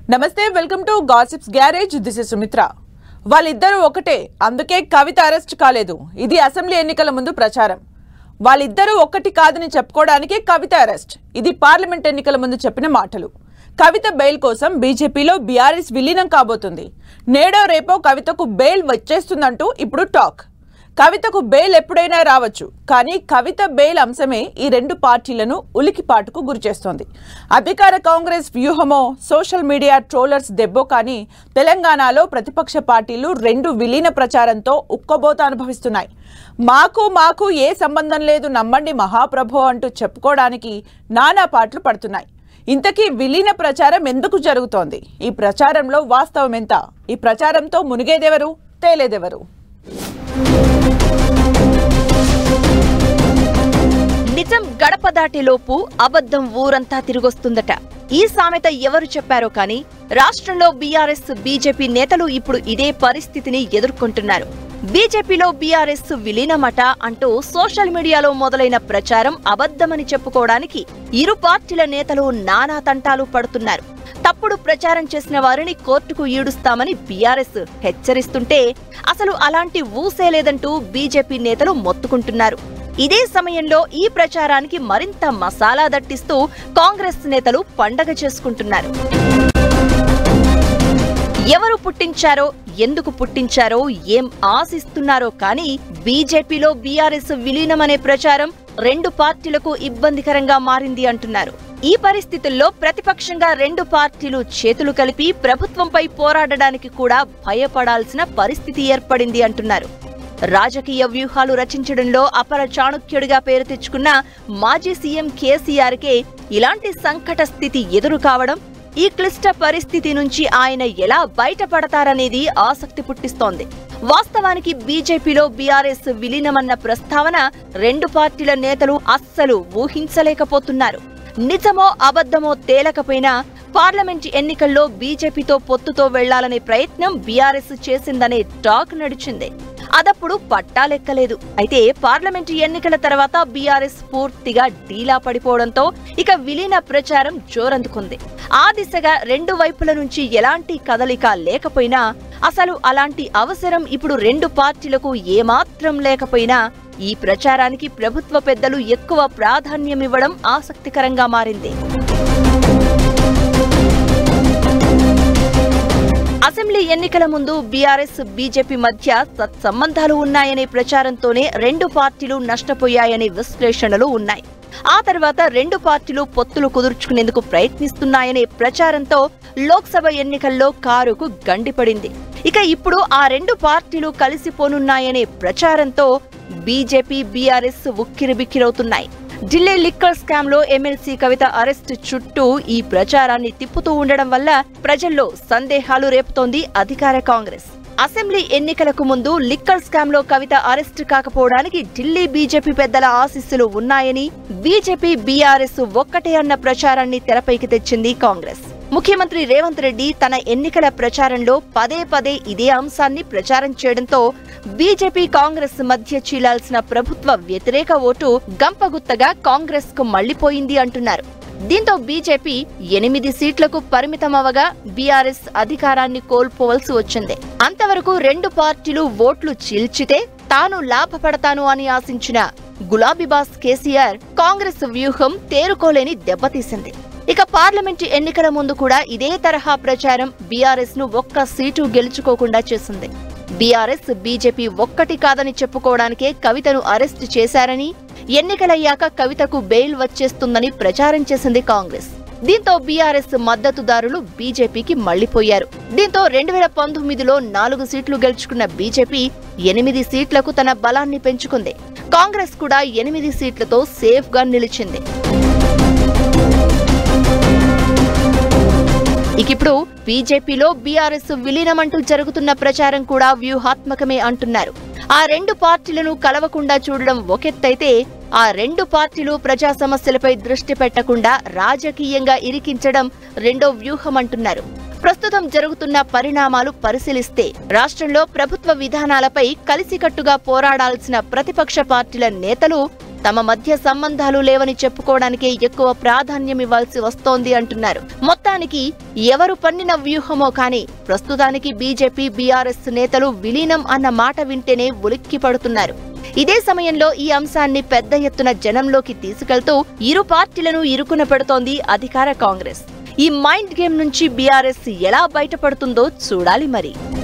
నమస్తే welcome to gossips garage this is Sumitra వాళ్ళిద్దరూ ఒకటే అందుకే కవిత అరెస్ట్ కాలేదు ఇది అసెంబ్లీ ఎన్నికల ముందు ప్రచారం వాళ్ళిద్దరూ ఒక్కటి కాదని చెప్పుకోవడానికి కవిత అరెస్ట్ ఇది పార్లమెంట్ ఎన్నికల ముందు చెప్పిన మాటలు కవిత బెయిల్ కోసం బీజేపీలో బీఆర్ఎస్ విలీనం కాబోతుంది నేడో రేపో కవితకు బెయిల్ వచ్చేస్తుందంటూ ఇప్పుడు టాక్ కవితకు బెయిల్ ఎప్పుడైనా రావచ్చు కానీ కవిత బెయిల్ అంశమే ఈ రెండు పార్టీలను ఉలికిపాటుకు గురిచేస్తోంది అధికార కాంగ్రెస్ వ్యూహమో సోషల్ మీడియా ట్రోలర్స్ దెబ్బో కానీ తెలంగాణలో ప్రతిపక్ష పార్టీలు రెండు విలీన ప్రచారంతో ఉక్కబోత అనుభవిస్తున్నాయి మాకు మాకు ఏ సంబంధం లేదు నమ్మండి మహాప్రభో అంటూ చెప్పుకోవడానికి నానా పాటలు పడుతున్నాయి ఇంతకీ విలీన ప్రచారం ఎందుకు జరుగుతోంది ఈ ప్రచారంలో వాస్తవం ఎంత ఈ ప్రచారంతో మునిగేదెవరు తేలేదెవరు నిజం గడప దాటేలోపు అబద్ధం ఊరంతా తిరిగొస్తుందట ఈ సామెత ఎవరు చెప్పారో కానీ రాష్ట్రంలో బీఆర్ఎస్ బీజేపీ నేతలు ఇప్పుడు ఇదే పరిస్థితిని ఎదుర్కొంటున్నారు బీజేపీలో బీఆర్ఎస్ విలీనమట అంటూ సోషల్ మీడియాలో మొదలైన ప్రచారం అబద్ధమని చెప్పుకోవడానికి ఇరు పార్టీల నేతలు నానా తంటాలు పడుతున్నారు తప్పుడు ప్రచారం చేసిన వారిని కోర్టుకు ఈడుస్తామని బీఆర్ఎస్ హెచ్చరిస్తుంటే అసలు అలాంటి ఊసే లేదంటూ బీజేపీ నేతలు మొత్తుకుంటున్నారు ఇదే సమయంలో ఈ ప్రచారానికి మరింత మసాలా దట్టిస్తూ కాంగ్రెస్ నేతలు పండగ చేసుకుంటున్నారు ఎవరు పుట్టించారో ఎందుకు పుట్టించారో ఏం ఆశిస్తున్నారో కానీ బీజేపీలో బీఆర్ఎస్ విలీనమనే ప్రచారం రెండు పార్టీలకు ఇబ్బందికరంగా మారింది అంటున్నారు ఈ పరిస్థితుల్లో ప్రతిపక్షంగా రెండు పార్టీలు చేతులు కలిపి ప్రభుత్వంపై పోరాడడానికి కూడా భయపడాల్సిన పరిస్థితి ఏర్పడింది అంటున్నారు రాజకీయ వ్యూహాలు రచించడంలో అపర చాణుక్యుడిగా పేరు తెచ్చుకున్న మాజీ సీఎం కేసీఆర్కే ఇలాంటి సంకట స్థితి ఎదురు కావడం ఈ క్లిష్ట పరిస్థితి నుంచి ఆయన ఎలా బయటపడతారనేది ఆసక్తి పుట్టిస్తోంది వాస్తవానికి బీజేపీలో బీఆర్ఎస్ విలీనమన్న ప్రస్తావన రెండు పార్టీల నేతలు అస్సలు ఊహించలేకపోతున్నారు నిజమో అబద్ధమో తేలకపోయినా పార్లమెంట్ ఎన్నికల్లో బీజేపీతో పొత్తుతో వెళ్లాలనే ప్రయత్నం బీఆర్ఎస్ చేసిందనే టాక్ నడిచింది అదప్పుడు పట్టాలెక్కలేదు అయితే పార్లమెంటు ఎన్నికల తర్వాత బీఆర్ఎస్ పూర్తిగా డీలా పడిపోవడంతో ఇక విలీన ప్రచారం జోరందుకుంది ఆ దిశగా రెండు వైపుల నుంచి ఎలాంటి కదలిక లేకపోయినా అసలు అలాంటి అవసరం ఇప్పుడు రెండు పార్టీలకు ఏమాత్రం లేకపోయినా ఈ ప్రచారానికి ప్రభుత్వ పెద్దలు ఎక్కువ ప్రాధాన్యమివ్వడం ఆసక్తికరంగా మారింది అసెంబ్లీ ఎన్నికల ముందు బీఆర్ఎస్ బీజేపీ మధ్య సత్సంబంధాలు ఉన్నాయనే ప్రచారంతోనే రెండు పార్టీలు నష్టపోయాయనే విశ్లేషణలు ఉన్నాయి ఆ తర్వాత రెండు పార్టీలు పొత్తులు కుదుర్చుకునేందుకు ప్రయత్నిస్తున్నాయనే ప్రచారంతో లోక్సభ ఎన్నికల్లో కారుకు గండిపడింది ఇక ఇప్పుడు ఆ రెండు పార్టీలు కలిసిపోనున్నాయనే ప్రచారంతో బీజేపీ బీఆర్ఎస్ ఉక్కిరిబిక్కిరవుతున్నాయి ఢిల్లీ లిక్కర్ స్కామ్ లో ఎమ్మెల్సీ కవిత అరెస్ట్ చుట్టూ ఈ ప్రచారాన్ని తిప్పుతూ ఉండడం వల్ల ప్రజల్లో సందేహాలు రేపుతోంది అధికార కాంగ్రెస్ అసెంబ్లీ ఎన్నికలకు ముందు లిక్కర్ స్కామ్ లో కవిత అరెస్ట్ కాకపోవడానికి ఢిల్లీ బీజేపీ పెద్దల ఆశీస్సులు ఉన్నాయని బీజేపీ బీఆర్ఎస్ ఒక్కటే అన్న ప్రచారాన్ని తెరపైకి తెచ్చింది కాంగ్రెస్ ముఖ్యమంత్రి రేవంత్ రెడ్డి తన ఎన్నికల ప్రచారంలో పదే పదే ఇదే అంశాన్ని ప్రచారం చేయడంతో బీజేపీ కాంగ్రెస్ మధ్య చీలాల్సిన ప్రభుత్వ వ్యతిరేక ఓటు గంపగుత్తగా కాంగ్రెస్ కు మళ్లిపోయింది అంటున్నారు దీంతో బీజేపీ ఎనిమిది సీట్లకు పరిమితమవగా బీఆర్ఎస్ అధికారాన్ని కోల్పోవలసి వచ్చింది అంతవరకు రెండు పార్టీలు ఓట్లు చీల్చితే తాను లాభపడతాను అని ఆశించిన గులాబీబాస్ కేసీఆర్ కాంగ్రెస్ వ్యూహం తేరుకోలేని దెబ్బతీసింది ఇక పార్లమెంటు ఎన్నికల ముందు కూడా ఇదే తరహా ప్రచారం బీఆర్ఎస్ ను ఒక్క సీటు గెలుచుకోకుండా చేసింది బీఆర్ఎస్ బీజేపీ ఒక్కటి కాదని చెప్పుకోవడానికే కవితను అరెస్టు చేశారని ఎన్నికలయ్యాక కవితకు బెయిల్ వచ్చేస్తుందని ప్రచారం చేసింది కాంగ్రెస్ దీంతో బీఆర్ఎస్ మద్దతుదారులు బీజేపీకి మళ్లిపోయారు దీంతో రెండు వేల పంతొమ్మిదిలో నాలుగు సీట్లు గెలుచుకున్న బీజేపీ ఎనిమిది సీట్లకు తన బలాన్ని పెంచుకుంది కాంగ్రెస్ కూడా ఎనిమిది సీట్లతో సేఫ్ గా నిలిచింది ఇకిప్పుడు బీజేపీలో బీఆర్ఎస్ విలీనమంటూ జరుగుతున్న ప్రచారం కూడా వ్యూహాత్మకమే అంటున్నారు ఆ రెండు పార్టీలను కలవకుండా చూడడం ఒకెత్తైతే ఆ రెండు పార్టీలు ప్రజా సమస్యలపై దృష్టి పెట్టకుండా రాజకీయంగా ఇరికించడం రెండో వ్యూహం అంటున్నారు ప్రస్తుతం జరుగుతున్న పరిణామాలు పరిశీలిస్తే రాష్ట్రంలో ప్రభుత్వ విధానాలపై కలిసికట్టుగా పోరాడాల్సిన ప్రతిపక్ష పార్టీల నేతలు తమ మధ్య సంబంధాలు లేవని చెప్పుకోవడానికే ఎక్కువ ప్రాధాన్యం ఇవ్వాల్సి వస్తోంది అంటున్నారు మొత్తానికి ఎవరు పన్నిన వ్యూహమో కానీ ప్రస్తుతానికి బీజేపీ బీఆర్ఎస్ నేతలు విలీనం అన్న మాట వింటేనే ఉలిక్కి పడుతున్నారు ఇదే సమయంలో ఈ అంశాన్ని పెద్ద ఎత్తున జనంలోకి తీసుకెళ్తూ ఇరు పార్టీలను ఇరుకున పెడుతోంది అధికార కాంగ్రెస్ ఈ మైండ్ గేమ్ నుంచి బీఆర్ఎస్ ఎలా బయటపడుతుందో చూడాలి మరి